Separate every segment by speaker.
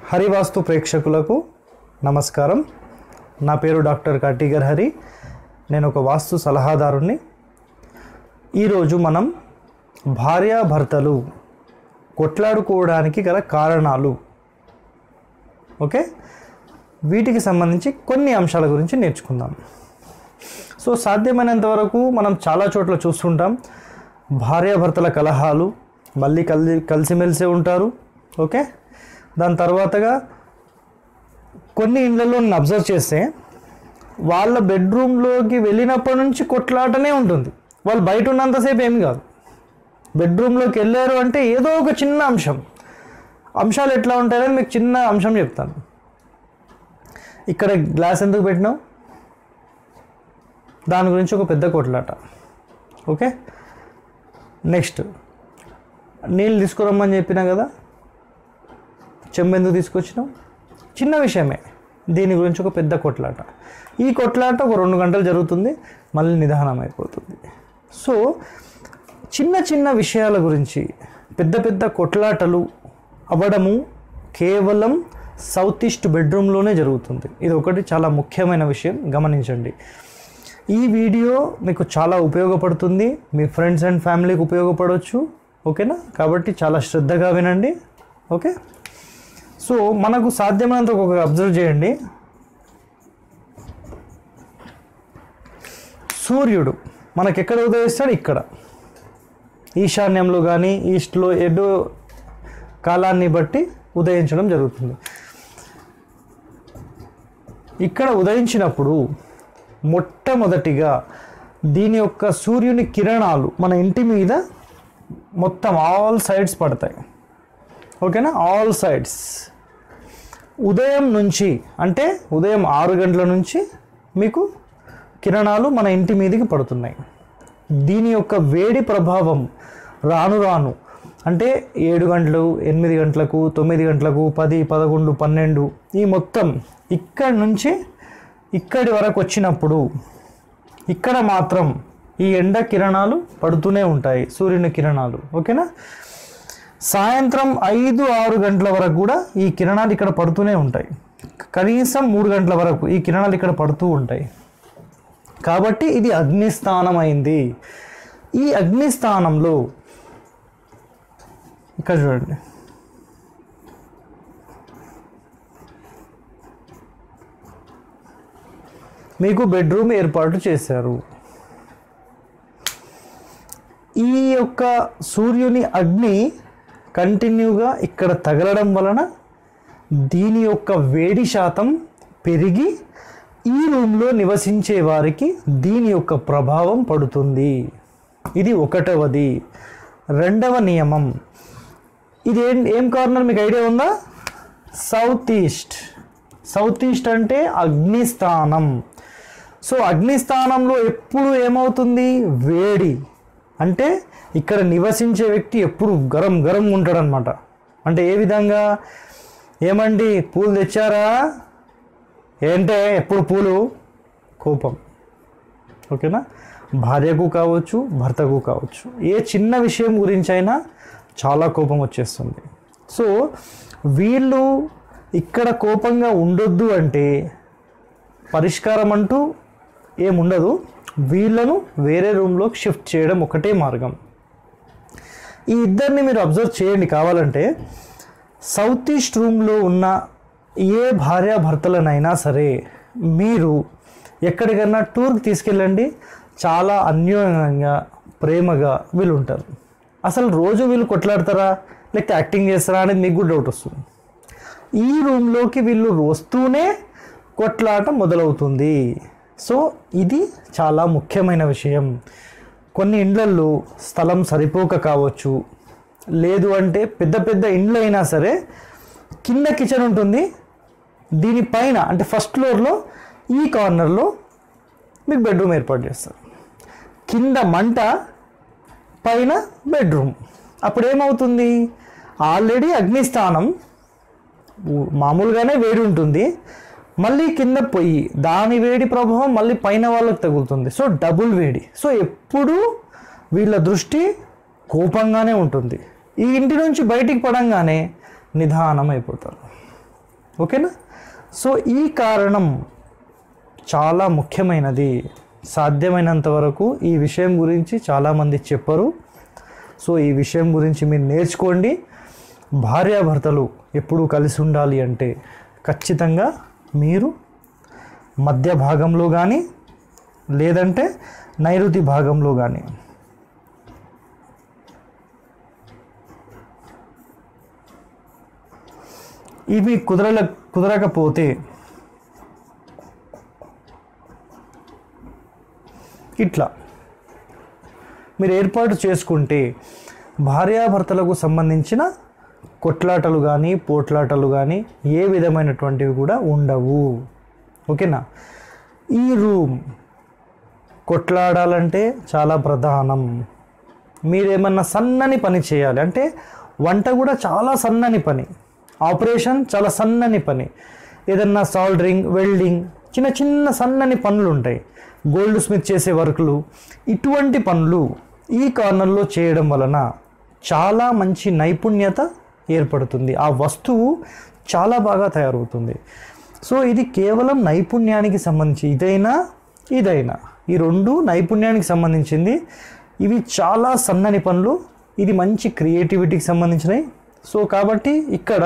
Speaker 1: హరివాస్తు ప్రేక్షకులకు నమస్కారం నా పేరు డాక్టర్ కటిగర్ హరి నేను ఒక వాస్తు సలహాదారుణ్ణి ఈరోజు మనం భార్యాభర్తలు కొట్లాడుకోవడానికి గల కారణాలు ఓకే వీటికి సంబంధించి కొన్ని అంశాల గురించి నేర్చుకుందాం సో సాధ్యమైనంత వరకు మనం చాలా చోట్ల చూస్తుంటాం భార్యాభర్తల కలహాలు మళ్ళీ కలి కలిసిమెలిసే ఉంటారు ఓకే దాని తర్వాతగా కొన్ని ఇళ్లలో నేను అబ్జర్వ్ చేస్తే వాళ్ళ బెడ్రూమ్లోకి వెళ్ళినప్పటి నుంచి కొట్లాటనే ఉంటుంది వాళ్ళు బయట ఉన్నంతసేపు ఏమి కాదు బెడ్రూమ్లోకి వెళ్ళారు అంటే ఏదో ఒక చిన్న అంశం అంశాలు ఎట్లా ఉంటాయని మీకు చిన్న అంశం చెప్తాను ఇక్కడ గ్లాస్ ఎందుకు పెట్టినావు దాని గురించి ఒక పెద్ద కొట్లాట ఓకే నెక్స్ట్ నీళ్ళు తీసుకురమ్మని చెప్పినా కదా చెంబు ఎందుకు తీసుకొచ్చినావు చిన్న విషయమే దీని గురించి ఒక పెద్ద కొట్లాట ఈ కొట్లాట ఒక రెండు గంటలు జరుగుతుంది మళ్ళీ నిదానం అయిపోతుంది సో చిన్న చిన్న విషయాల గురించి పెద్ద పెద్ద కొట్లాటలు అవ్వడము కేవలం సౌత్ ఈస్ట్ బెడ్రూమ్లోనే జరుగుతుంది ఇది ఒకటి చాలా ముఖ్యమైన విషయం గమనించండి ఈ వీడియో మీకు చాలా ఉపయోగపడుతుంది మీ ఫ్రెండ్స్ అండ్ ఫ్యామిలీకి ఉపయోగపడవచ్చు ఓకేనా కాబట్టి చాలా శ్రద్ధగా వినండి ఓకే సో మనకు సాధ్యమైనంత ఒక అబ్జర్వ్ చేయండి సూర్యుడు మనకి ఎక్కడ ఉదయిస్తాడు ఇక్కడ ఈశాన్యంలో కానీ ఈస్ట్లో ఎడో కాలాన్ని బట్టి ఉదయించడం జరుగుతుంది ఇక్కడ ఉదయించినప్పుడు మొట్టమొదటిగా దీని యొక్క సూర్యుని కిరణాలు మన ఇంటి మీద మొత్తం ఆల్ సైడ్స్ పడతాయి ఓకేనా ఆల్ సైడ్స్ ఉదయం నుంచి అంటే ఉదయం ఆరు గంటల నుంచి మీకు కిరణాలు మన ఇంటి మీదకి పడుతున్నాయి దీని యొక్క వేడి ప్రభావం రాను రాను అంటే ఏడు గంటలు ఎనిమిది గంటలకు తొమ్మిది గంటలకు పది పదకొండు పన్నెండు ఈ మొత్తం ఇక్కడి నుంచి ఇక్కడి వరకు వచ్చినప్పుడు ఇక్కడ మాత్రం ఈ ఎండ కిరణాలు పడుతూనే ఉంటాయి సూర్యుని కిరణాలు ఓకేనా సాయంత్రం ఐదు ఆరు గంటల వరకు కూడా ఈ కిరణాలు ఇక్కడ పడుతూనే ఉంటాయి కనీసం మూడు గంటల వరకు ఈ కిరణాలు ఇక్కడ పడుతూ ఉంటాయి కాబట్టి ఇది అగ్నిస్థానం అయింది ఈ అగ్నిస్థానంలో ఇక్కడ చూడండి మీకు బెడ్రూమ్ ఏర్పాటు చేశారు ఈ యొక్క సూర్యుని అగ్ని కంటిన్యూగా ఇక్కడ తగలడం వలన దీని యొక్క వేడి శాతం పెరిగి ఈ రూమ్లో నివసించే వారికి దీని యొక్క ప్రభావం పడుతుంది ఇది ఒకటవది రెండవ నియమం ఇది ఏం ఏం కార్నర్ మీకు ఐడియా ఉందా సౌత్ ఈస్ట్ సౌత్ ఈస్ట్ అంటే అగ్నిస్థానం సో అగ్నిస్థానంలో ఎప్పుడు ఏమవుతుంది వేడి అంటే ఇక్కడ నివసించే వ్యక్తి ఎప్పుడు గరం గరం ఉంటాడనమాట అంటే ఏ విధంగా ఏమండి పూలు తెచ్చారా ఏంటే ఎప్పుడు పూలు కోపం ఓకేనా భార్యకు కావచ్చు భర్తకు కావచ్చు ఏ చిన్న విషయం గురించి అయినా చాలా కోపం వచ్చేస్తుంది సో వీళ్ళు ఇక్కడ కోపంగా ఉండొద్దు అంటే పరిష్కారం అంటూ ఏముండదు వీళ్ళను వేరే రూమ్లో షిఫ్ట్ చేయడం ఒకటే మార్గం ఈ ఇద్దరిని మీరు అబ్జర్వ్ చేయండి కావాలంటే సౌత్ ఈస్ట్ రూమ్లో ఉన్న ఏ భార్యాభర్తలనైనా సరే మీరు ఎక్కడికైనా టూర్కి తీసుకెళ్ళండి చాలా అన్యోన్యంగా ప్రేమగా వీళ్ళు ఉంటారు అసలు రోజు వీళ్ళు కొట్లాడతారా లేకపోతే యాక్టింగ్ చేస్తారా అనేది మీకు కూడా డౌట్ వస్తుంది ఈ రూమ్లోకి వీళ్ళు వస్తూనే కొట్లాట మొదలవుతుంది సో ఇది చాలా ముఖ్యమైన విషయం కొన్ని ఇండ్లల్లో స్థలం సరిపోక కావచ్చు లేదు అంటే పెద్ద పెద్ద ఇండ్లు అయినా సరే కింద కిచెన్ ఉంటుంది దీనిపైన అంటే ఫస్ట్ ఫ్లోర్లో ఈ కార్నర్లో మీకు బెడ్రూమ్ ఏర్పాటు చేస్తారు కింద మంట పైన బెడ్రూమ్ అప్పుడు ఏమవుతుంది ఆల్రెడీ అగ్నిస్థానం ఊ- మామూలుగానే వేడి ఉంటుంది మళ్ళీ కింద పొయ్యి దాని వేడి ప్రభావం మళ్ళీ పైన వాళ్ళకి తగులుతుంది సో డబుల్ వేడి సో ఎప్పుడూ వీళ్ళ దృష్టి కోపంగానే ఉంటుంది ఈ ఇంటి నుంచి బయటికి పడంగానే నిదానం అయిపోతారు ఓకేనా సో ఈ కారణం చాలా ముఖ్యమైనది సాధ్యమైనంత వరకు ఈ విషయం గురించి చాలామంది చెప్పరు సో ఈ విషయం గురించి మీరు నేర్చుకోండి భార్యాభర్తలు ఎప్పుడూ కలిసి ఉండాలి అంటే ఖచ్చితంగా మీరు మధ్య భాగంలో కానీ లేదంటే నైరుతి భాగంలో కానీ ఇవి కుదరల కుదరకపోతే ఇట్లా మీరు ఏర్పాటు చేసుకుంటే భార్యాభర్తలకు సంబంధించిన కొట్లాటలు కానీ పోట్లాటలు కానీ ఏ విధమైనటువంటివి కూడా ఉండవు ఓకేనా ఈ రూమ్ కొట్లాడాలంటే చాలా ప్రధానం మీరేమన్నా సన్నని పని చేయాలి అంటే వంట కూడా చాలా సన్నని పని ఆపరేషన్ చాలా సన్నని పని ఏదన్నా సాల్డరింగ్ వెల్డింగ్ చిన్న చిన్న సన్నని పనులు ఉంటాయి గోల్డ్ స్మిత్ చేసే వర్కులు ఇటువంటి పనులు ఈ కార్నర్లో చేయడం వలన చాలా మంచి నైపుణ్యత ఏర్పడుతుంది ఆ వస్తువు చాలా బాగా తయారవుతుంది సో ఇది కేవలం నైపుణ్యానికి సంబంధించి ఇదైనా ఇదైనా ఈ రెండు నైపుణ్యానికి సంబంధించింది ఇవి చాలా సన్నని పనులు ఇది మంచి క్రియేటివిటీకి సంబంధించినవి సో కాబట్టి ఇక్కడ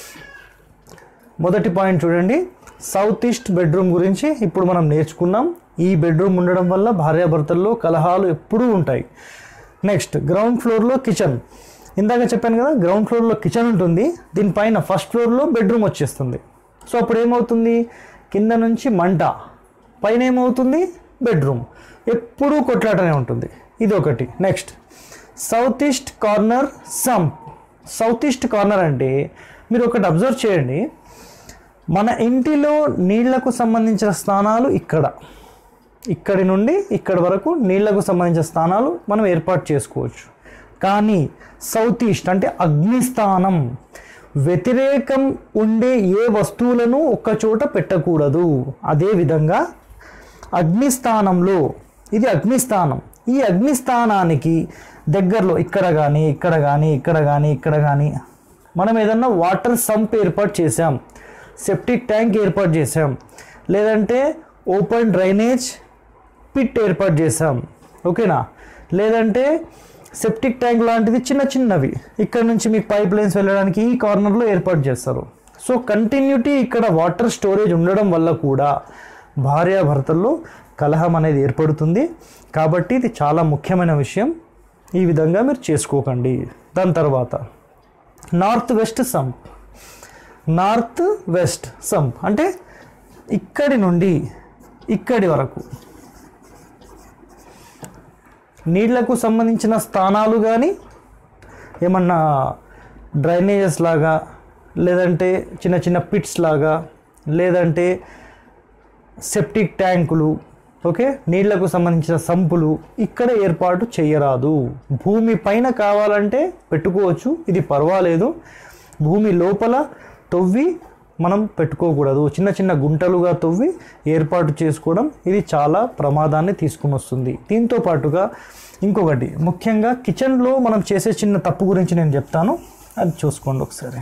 Speaker 1: మొదటి పాయింట్ చూడండి సౌత్ ఈస్ట్ బెడ్రూమ్ గురించి ఇప్పుడు మనం నేర్చుకున్నాం ఈ బెడ్రూమ్ ఉండడం వల్ల భార్యాభర్తల్లో కలహాలు ఎప్పుడూ ఉంటాయి నెక్స్ట్ గ్రౌండ్ ఫ్లోర్లో కిచెన్ ఇందాక చెప్పాను కదా గ్రౌండ్ ఫ్లోర్లో కిచెన్ ఉంటుంది దీనిపైన ఫస్ట్ ఫ్లోర్లో బెడ్రూమ్ వచ్చేస్తుంది సో అప్పుడు ఏమవుతుంది కింద నుంచి మంట పైన ఏమవుతుంది బెడ్రూమ్ ఎప్పుడూ కొట్లాటనే ఉంటుంది ఇది ఒకటి next south east corner sump south east corner అంటే మీరు ఒకటి అబ్జర్వ్ చేయండి మన ఇంటిలో నీళ్లకు సంబంధించిన స్థానాలు ఇక్కడ ఇక్కడి నుండి ఇక్కడి వరకు నీళ్లకు సంబంధించిన స్థానాలు మనం ఏర్పాటు చేసుకోవచ్చు కానీ సౌత్ ఈస్ట్ అంటే అగ్నిస్థానం వ్యతిరేకం ఉండే ఏ వస్తువులను ఒక్క చోట పెట్టకూడదు అదేవిధంగా అగ్నిస్థానంలో ఇది అగ్నిస్థానం ఈ అగ్నిస్థానానికి దగ్గరలో ఇక్కడ కానీ ఇక్కడ కానీ ఇక్కడ కానీ ఇక్కడ కానీ మనం ఏదన్నా వాటర్ సంప్ ఏర్పాటు చేసాం సెప్టిక్ ట్యాంక్ ఏర్పాటు చేసాం లేదంటే ఓపెన్ డ్రైనేజ్ పిట్ ఏర్పాటు చేసాం ఓకేనా లేదంటే సెప్టిక్ ట్యాంక్ లాంటిది చిన్న చిన్నవి ఇక్కడ నుంచి మీకు పైప్ లైన్స్ వెళ్ళడానికి ఈ కార్నర్లో ఏర్పాటు చేస్తారు సో కంటిన్యూటీ ఇక్కడ వాటర్ స్టోరేజ్ ఉండడం వల్ల కూడా భార్యాభర్తల్లో కలహం అనేది ఏర్పడుతుంది కాబట్టి ఇది చాలా ముఖ్యమైన విషయం ఈ విధంగా మీరు చేసుకోకండి దాని తర్వాత north west sump north west sump అంటే ఇక్కడి నుండి ఇక్కడి వరకు నీళ్లకు సంబంధించిన స్థానాలు కానీ ఏమన్నా డ్రైనేజెస్ లాగా లేదంటే చిన్న చిన్న పిట్స్ లాగా లేదంటే సెప్టిక్ ట్యాంకులు ఓకే నీళ్లకు సంబంధించిన సంపులు ఇక్కడ ఏర్పాటు చేయరాదు భూమి పైన కావాలంటే పెట్టుకోవచ్చు ఇది పర్వాలేదు భూమి లోపల తవ్వి మనం పెట్టుకోకూడదు చిన్న చిన్న గుంటలుగా తవ్వి ఏర్పాటు చేసుకోవడం ఇది చాలా ప్రమాదాన్ని తీసుకుని వస్తుంది దీంతో పాటుగా ఇంకొకటి ముఖ్యంగా కిచెన్లో మనం చేసే చిన్న తప్పు గురించి నేను చెప్తాను అది చూసుకోండి ఒకసారి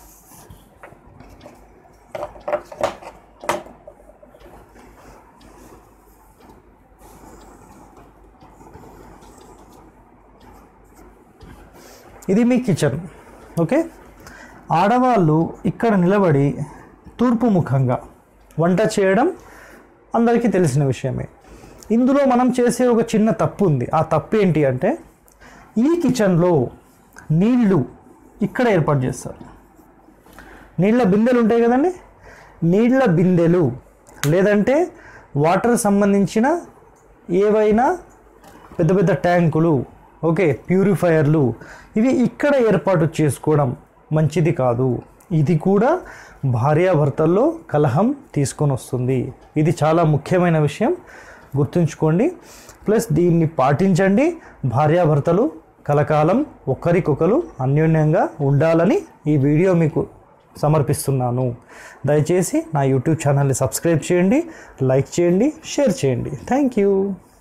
Speaker 1: ఇది మీ కిచెన్ ఓకే ఆడవాళ్ళు ఇక్కడ నిలబడి తూర్పు ముఖంగా వంట చేయడం అందరికీ తెలిసిన విషయమే ఇందులో మనం చేసే ఒక చిన్న తప్పు ఉంది ఆ తప్పు ఏంటి అంటే ఈ కిచెన్లో నీళ్లు ఇక్కడ ఏర్పాటు చేస్తారు నీళ్ళ బిందెలు ఉంటాయి కదండి నీళ్ళ బిందెలు లేదంటే వాటర్ సంబంధించిన ఏవైనా పెద్ద పెద్ద ట్యాంకులు ఓకే ప్యూరిఫైయర్లు ఇవి ఇక్కడ ఏర్పాటు చేసుకోవడం మంచిది కాదు ఇది కూడా భార్యాభర్తల్లో కలహం తీసుకొని వస్తుంది ఇది చాలా ముఖ్యమైన విషయం గుర్తుంచుకోండి ప్లస్ దీన్ని పాటించండి భార్యాభర్తలు కలకాలం ఒకరికొకరు అన్యోన్యంగా ఉండాలని ఈ వీడియో మీకు సమర్పిస్తున్నాను దయచేసి నా యూట్యూబ్ ఛానల్ని సబ్స్క్రైబ్ చేయండి లైక్ చేయండి షేర్ చేయండి థ్యాంక్ యూ